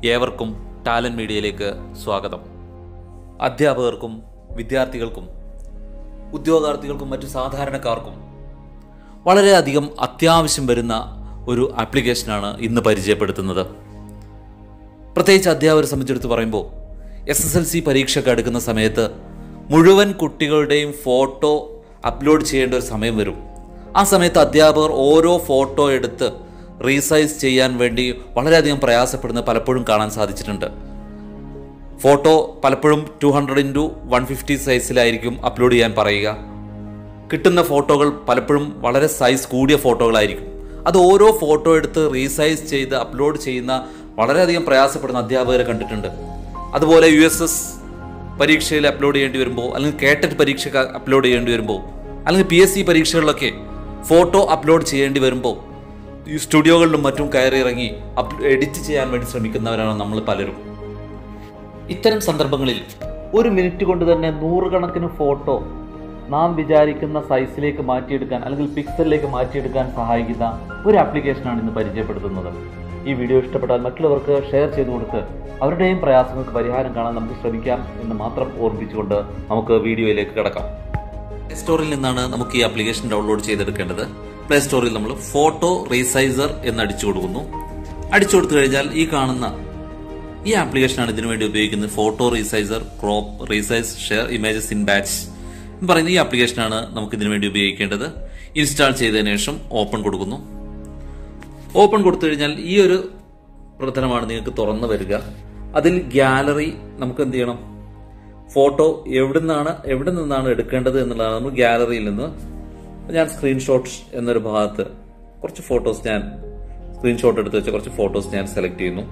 ഏവർക്കും ടാലന്റ് മീഡിയയിലേക്ക് സ്വാഗതം അധ്യാപകർക്കും വിദ്യാർത്ഥികൾക്കും ഉദ്യോഗാർത്ഥികൾക്കും മറ്റു സാധാരണക്കാർക്കും വളരെയധികം അത്യാവശ്യം വരുന്ന ഒരു ആപ്ലിക്കേഷനാണ് ഇന്ന് പരിചയപ്പെടുത്തുന്നത് പ്രത്യേകിച്ച് അധ്യാപകരെ സംബന്ധിച്ചെടുത്ത് പറയുമ്പോൾ എസ് എസ് എൽ സി പരീക്ഷയ്ക്ക് അടുക്കുന്ന സമയത്ത് മുഴുവൻ കുട്ടികളുടെയും ഫോട്ടോ അപ്ലോഡ് ചെയ്യേണ്ട ഒരു സമയം വരും ആ സമയത്ത് അധ്യാപകർ ഓരോ ഫോട്ടോ എടുത്ത് റീസൈസ് ചെയ്യാൻ വേണ്ടി വളരെയധികം പ്രയാസപ്പെടുന്നത് പലപ്പോഴും കാണാൻ സാധിച്ചിട്ടുണ്ട് ഫോട്ടോ പലപ്പോഴും two hundred into one fifty സൈസിലായിരിക്കും അപ്ലോഡ് ചെയ്യാൻ പറയുക കിട്ടുന്ന ഫോട്ടോകൾ പലപ്പോഴും വളരെ സൈസ് കൂടിയ ഫോട്ടോകളായിരിക്കും അത് ഓരോ ഫോട്ടോ എടുത്ത് റീസൈസ് ചെയ്ത് അപ്ലോഡ് ചെയ്യുന്ന വളരെയധികം പ്രയാസപ്പെടുന്ന അധ്യാപകരെ കണ്ടിട്ടുണ്ട് അതുപോലെ യു എസ് എസ് പരീക്ഷയിൽ അപ്ലോഡ് ചെയ്യേണ്ടി വരുമ്പോൾ അല്ലെങ്കിൽ കേട്ടറ്റ് പരീക്ഷയ്ക്ക് അപ്ലോഡ് ചെയ്യേണ്ടി വരുമ്പോൾ അല്ലെങ്കിൽ പി എസ് സി പരീക്ഷകളിലൊക്കെ ഫോട്ടോ അപ്ലോഡ് ചെയ്യേണ്ടി വരുമ്പോൾ ഈ സ്റ്റുഡിയോകളിലും മറ്റും കയറി ഇറങ്ങി എഡിറ്റ് ചെയ്യാൻ വേണ്ടി ശ്രമിക്കുന്നവരാണ് നമ്മൾ പലരും ഇത്തരം സന്ദർഭങ്ങളിൽ ഒരു മിനിറ്റ് കൊണ്ട് തന്നെ നൂറുകണക്കിന് ഫോട്ടോ നാം വിചാരിക്കുന്ന സൈസിലേക്ക് മാറ്റിയെടുക്കാൻ അല്ലെങ്കിൽ പിക്സലിലേക്ക് മാറ്റിയെടുക്കാൻ സഹായിക്കുന്ന ഒരു ആപ്ലിക്കേഷനാണ് ഇന്ന് പരിചയപ്പെടുത്തുന്നത് ഈ വീഡിയോ ഇഷ്ടപ്പെട്ടാൽ മറ്റുള്ളവർക്ക് ഷെയർ ചെയ്തു കൊടുത്ത് അവരുടെയും പ്രയാസങ്ങൾക്ക് പരിഹാരം കാണാൻ നമുക്ക് ശ്രമിക്കാം എന്ന് മാത്രം ഓർമ്മിപ്പിച്ചുകൊണ്ട് നമുക്ക് വീഡിയോയിലേക്ക് കിടക്കാം പ്ലേ സ്റ്റോറിൽ നിന്നാണ് നമുക്ക് ഈ ആപ്ലിക്കേഷൻ ഡൗൺലോഡ് ചെയ്തെടുക്കേണ്ടത് പ്ലേ സ്റ്റോറിൽ നമ്മൾ ഫോട്ടോ റീസൈസർ എന്ന് അടിച്ചു കൊടുക്കുന്നു അടിച്ചു കൊടുത്തു കഴിഞ്ഞാൽ ഈ കാണുന്ന ഈ ആപ്ലിക്കേഷനാണ് ഇതിനു വേണ്ടി ഉപയോഗിക്കുന്നത് photo resizer crop resize share images in batch എന്ന് പറയുന്ന ഈ ആപ്ലിക്കേഷനാണ് നമുക്ക് ഇതിനു വേണ്ടി ഉപയോഗിക്കേണ്ടത് ഇൻസ്റ്റാൾ ചെയ്തതിനു ശേഷം ഓപ്പൺ കൊടുക്കുന്നു ഓപ്പൺ കൊടുത്തു കഴിഞ്ഞാൽ ഈ ഒരു പ്രവർത്തനമാണ് നിങ്ങൾക്ക് തുറന്നു വരിക അതിൽ ഗ്യാലറി നമുക്ക് എന്ത് ചെയ്യണം ഫോട്ടോ എവിടെ നിന്നാണ് എവിടെ നിന്നാണ് എടുക്കേണ്ടത് എന്നുള്ളതാണ് നമ്മൾ ഗ്യാലറിയിൽ നിന്ന് ഞാൻ സ്ക്രീൻഷോട്ട് എന്നൊരു ഭാഗത്ത് കുറച്ച് ഫോട്ടോസ് ഞാൻ സ്ക്രീൻഷോട്ട് എടുത്ത് വെച്ച കുറച്ച് ഫോട്ടോസ് ഞാൻ സെലക്ട് ചെയ്യുന്നു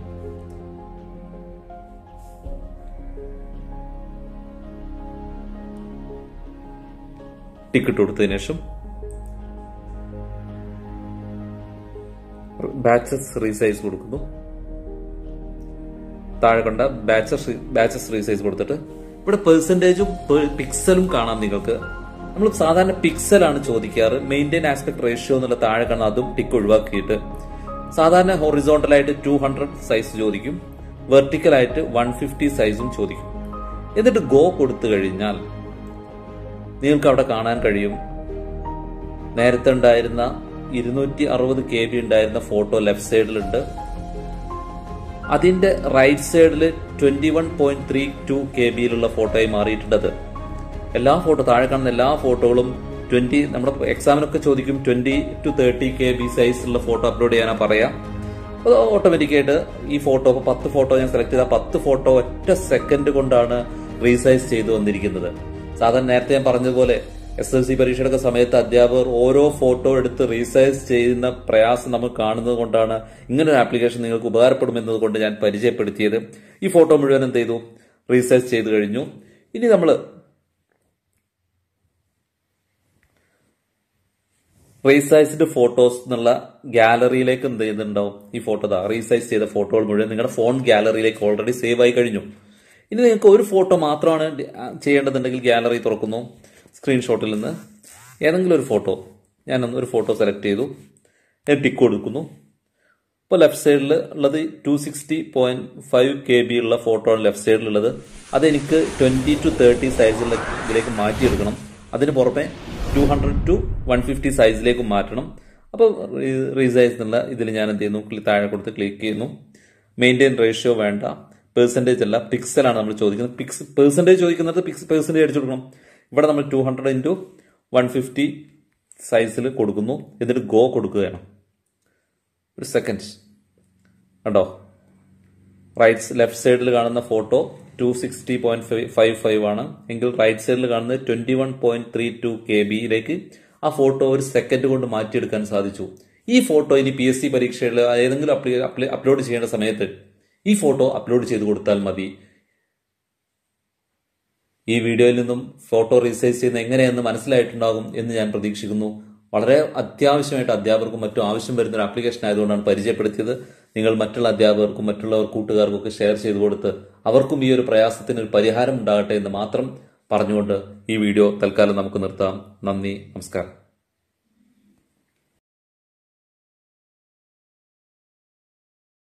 ടിക്കറ്റ് കൊടുത്തതിനു ശേഷം ബാച്ചസ് റീസൈസ് കൊടുക്കുന്നു താഴെ കണ്ട ബാച്ചസ് ബാച്ചസ് റീസൈസ് കൊടുത്തിട്ട് ഇവിടെ പെർസെൻറ്റേജും പിക്സലും കാണാം നിങ്ങൾക്ക് നമ്മൾ സാധാരണ പിക്സലാണ് ചോദിക്കാറ് മെയിൻറ്റെയിൻ ആസ്പെക്ട് റേഷ്യോ എന്നുള്ള താഴെ കാണാം അതും ടിക്ക് ഒഴിവാക്കിയിട്ട് സാധാരണ ഹൊറിസോണ്ടൽ ആയിട്ട് ടു ഹൺഡ്രഡ് സൈസ് ചോദിക്കും വെർട്ടിക്കൽ ആയിട്ട് വൺ ഫിഫ്റ്റി സൈസും ചോദിക്കും എന്നിട്ട് ഗോ കൊടുത്തു കഴിഞ്ഞാൽ നിങ്ങൾക്ക് അവിടെ കാണാൻ കഴിയും നേരത്തെ ഉണ്ടായിരുന്ന ഇരുന്നൂറ്റി അറുപത് കെ ബി ഉണ്ടായിരുന്ന ഫോട്ടോ ലെഫ്റ്റ് സൈഡിലുണ്ട് അതിന്റെ റൈറ്റ് സൈഡിൽ twenty one point three two K ബിയിലുള്ള ഫോട്ടോയായി മാറിയിട്ടുണ്ടത് എല്ലാ ഫോട്ടോ താഴെ കാണുന്ന എല്ലാ ഫോട്ടോകളും ട്വന്റി നമ്മുടെ എക്സാമിനൊക്കെ ചോദിക്കും twenty to thirty K B സൈസിലുള്ള ഫോട്ടോ അപ്ലോഡ് ചെയ്യാനാ പറയാ അത് ഓട്ടോമാറ്റിക്കായിട്ട് ഈ ഫോട്ടോ ഇപ്പോൾ പത്ത് ഫോട്ടോ ഞാൻ സെലക്ട് ചെയ്ത പത്ത് ഫോട്ടോ ഒറ്റ സെക്കൻഡ് കൊണ്ടാണ് റീസൈസ് ചെയ്തു വന്നിരിക്കുന്നത് സാധാരണ നേരത്തെ ഞാൻ പറഞ്ഞതുപോലെ എസ് എൽ സി പരീക്ഷയുടെ സമയത്ത് അധ്യാപകർ ഓരോ ഫോട്ടോ എടുത്ത് റീസൈസ് ചെയ്യുന്ന പ്രയാസം നമ്മൾ കാണുന്നത് കൊണ്ടാണ് ഇങ്ങനെ ഒരു ആപ്ലിക്കേഷൻ നിങ്ങൾക്ക് ഉപകാരപ്പെടുമെന്നത് കൊണ്ട് ഞാൻ പരിചയപ്പെടുത്തിയത് ഈ ഫോട്ടോ മുഴുവൻ എന്ത് ചെയ്തു റീസൈസ് ചെയ്തു കഴിഞ്ഞു ഇനി നമ്മൾ റീസൈസ്ഡ് ഫോട്ടോസ് എന്നുള്ള ഗാലറിയിലേക്ക് എന്ത് ചെയ്യുന്നുണ്ടാവും ഈ ഫോട്ടോ ദാ റീസൈസ് ചെയ്ത ഫോട്ടോകൾ മുഴുവൻ നിങ്ങളുടെ ഫോൺ ഗാലറിയിലേക്ക് ഓൾറെഡി സേവ് ആയി കഴിഞ്ഞു ഇനി നിങ്ങൾക്ക് ഒരു ഫോട്ടോ മാത്രമാണ് ചെയ്യേണ്ടതുണ്ടെങ്കിൽ ഗാലറി തുറക്കുന്നു സ്ക്രീൻഷോട്ടിൽ നിന്ന് ഏതെങ്കിലും ഒരു ഫോട്ടോ ഞാൻ ഒരു ഫോട്ടോ സെലക്ട് ചെയ്തു ഞാൻ ടിക്ക് കൊടുക്കുന്നു ഇപ്പോൾ ലെഫ്റ്റ് സൈഡിൽ ഉള്ളത് two sixty point five K B ഉള്ള ഫോട്ടോ ആണ് ലെഫ്റ്റ് സൈഡിലുള്ളത് അതെനിക്ക് ട്വന്റി ടു തേർട്ടി സൈസിലുള്ള ഇതിലേക്ക് മാറ്റിയെടുക്കണം അതിന് പുറമെ two hundred to one fifty സൈസിലേക്ക് മാറ്റണം അപ്പോൾ റീസൈസ് എന്നുള്ള ഇതിൽ ഞാൻ എന്ത് ചെയ്യുന്നു താഴെ കൊടുത്ത് ക്ലിക്ക് ചെയ്യുന്നു മെയിൻറ്റെയിൻ റേഷ്യോ വേണ്ട പെർസെൻറ്റേജ് അല്ല പിക്സലാണ് നമ്മൾ ചോദിക്കുന്നത് പിക്സ് പെർസെൻറ്റേജ് ചോദിക്കുന്നത് പിക്സ് പെർസെൻറ്റേജ് അടിച്ചു കൊടുക്കണം ഇവിടെ നമ്മൾ two hundred into one fifty സൈസിൽ കൊടുക്കുന്നു എന്നിട്ട് ഗോ കൊടുക്കുകയാണ് ഒരു സെക്കൻഡ് കണ്ടോ റൈറ്റ് ലെഫ്റ്റ് സൈഡിൽ കാണുന്ന photo two sixty point five five ആണ് എങ്കിൽ റൈറ്റ് സൈഡിൽ കാണുന്നത് twenty one point three two K ബിയിലേക്ക് ആ ഫോട്ടോ ഒരു സെക്കൻഡ് കൊണ്ട് മാറ്റിയെടുക്കാൻ സാധിച്ചു ഈ ഫോട്ടോ ഇനി പി എസ് സി പരീക്ഷയിൽ ഏതെങ്കിലും അപ്ലോഡ് ചെയ്യേണ്ട സമയത്ത് ഈ ഫോട്ടോ അപ്ലോഡ് ചെയ്ത് കൊടുത്താൽ മതി ഈ വീഡിയോയിൽ നിന്നും ഫോട്ടോ റീസൈസ് ചെയ്യുന്ന എങ്ങനെയെന്ന് മനസ്സിലായിട്ടുണ്ടാകും എന്ന് ഞാൻ പ്രതീക്ഷിക്കുന്നു വളരെ അത്യാവശ്യമായിട്ട് അധ്യാപകർക്കും മറ്റും ആവശ്യം വരുന്ന ഒരു ആപ്ലിക്കേഷൻ ആയതുകൊണ്ടാണ് പരിചയപ്പെടുത്തിയത് നിങ്ങൾ മറ്റുള്ള അധ്യാപകർക്കും മറ്റുള്ളവർ കൂട്ടുകാർക്കും ഒക്കെ ഷെയർ ചെയ്തു കൊടുത്ത് അവർക്കും ഈ ഒരു പ്രയാസത്തിന് ഒരു പരിഹാരം ഉണ്ടാകട്ടെ എന്ന് മാത്രം പറഞ്ഞുകൊണ്ട് ഈ വീഡിയോ തൽക്കാലം നമുക്ക് നിർത്താം നന്ദി നമസ്കാരം